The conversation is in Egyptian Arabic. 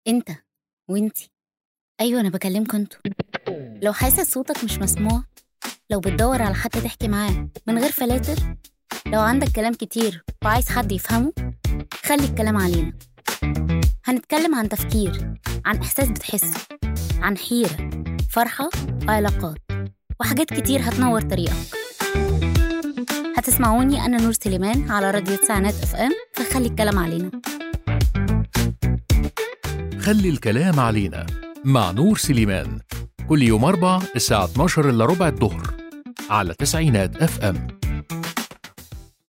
انت وانتي ايوه انا بكلمكوا انتوا لو حاسس صوتك مش مسموع لو بتدور على حد تحكي معاه من غير فلاتر لو عندك كلام كتير وعايز حد يفهمه خلي الكلام علينا هنتكلم عن تفكير عن إحساس بتحسه عن حيرة فرحة وعلاقات وحاجات كتير هتنور طريقك هتسمعوني أنا نور سليمان على راديو تسعينات اف ام فخلي الكلام علينا خلي الكلام علينا مع نور سليمان كل يوم أربع الساعة 12 إلا ربع الظهر على تسعينات اف ام